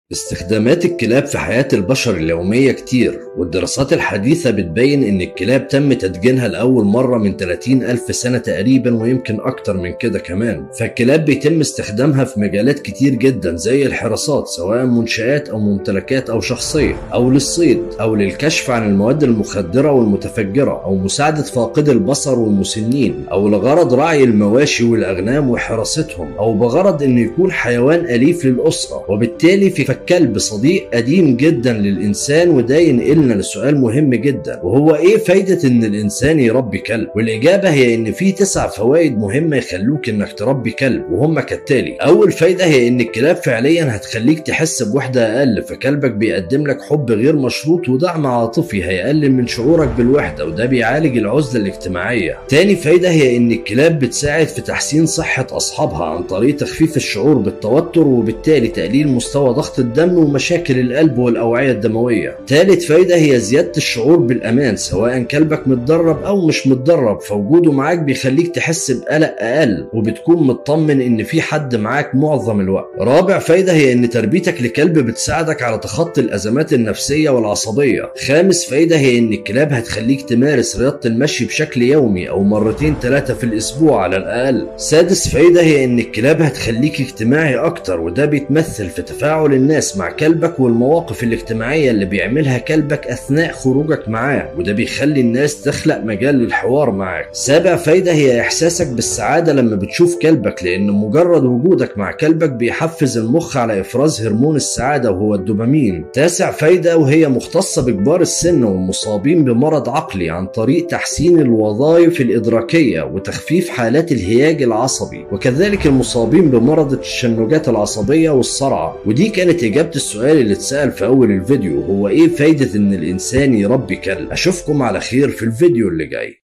استخدامات الكلاب في حياة البشر اليومية كتير والدراسات الحديثة بتبين إن الكلاب تم تدجينها لأول مرة من 30 ألف سنة تقريبا ويمكن أكتر من كده كمان فالكلاب بيتم استخدامها في مجالات كتير جدا زي الحراسات سواء منشآت أو ممتلكات أو شخصية أو للصيد أو للكشف عن المواد المخدرة والمتفجرة أو مساعدة فاقد البصر والمسنين أو لغرض رعي المواشي والأغنام وحراستهم أو بغرض إنه يكون حيوان أليف للأسرة وبالتالي في فالكلب صديق قديم جدا للإنسان وده ينقلنا لسؤال مهم جدا وهو إيه فايدة إن الإنسان يربي كلب؟ والإجابة هي إن في تسع فوائد مهمة يخلوك إنك تربي كلب وهم كالتالي أول فايدة هي إن الكلاب فعليا هتخليك تحس بوحدة أقل فكلبك بيقدم لك حب غير مشروط ودعم عاطفي هيقلل من شعورك بالوحدة وده بيعالج العزلة الاجتماعية تاني فايدة هي إن الكلاب بتساعد في تحسين صحة أصحابها عن طريق تخفيف الشعور بالتوتر وبالتالي تقليل مستوى ضغط الدم ومشاكل القلب والأوعية الدموية. ثالث فايدة هي زيادة الشعور بالأمان سواء كلبك متدرب أو مش متدرب فوجوده معاك بيخليك تحس بقلق أقل وبتكون مطمن إن في حد معاك معظم الوقت. رابع فايدة هي إن تربيتك لكلب بتساعدك على تخطي الأزمات النفسية والعصبية. خامس فايدة هي إن الكلاب هتخليك تمارس رياضة المشي بشكل يومي أو مرتين ثلاثة في الأسبوع على الأقل. سادس فايدة هي إن الكلاب هتخليك اجتماعي أكتر وده بيتمثل في تفاعل الناس الناس مع كلبك والمواقف الاجتماعية اللي بيعملها كلبك أثناء خروجك معاه وده بيخلي الناس تخلق مجال للحوار معاك سابع فايدة هي إحساسك بالسعادة لما بتشوف كلبك لأن مجرد وجودك مع كلبك بيحفز المخ على إفراز هرمون السعادة وهو الدوبامين تاسع فايدة وهي مختصة بكبار السن والمصابين بمرض عقلي عن طريق تحسين الوظائف الإدراكية وتخفيف حالات الهياج العصبي وكذلك المصابين بمرض التشنجات العصبية والصرع ودي كانت إجابة السؤال اللي اتسأل في أول الفيديو هو إيه فايدة إن الإنسان يربي كلب أشوفكم على خير في الفيديو اللي جاي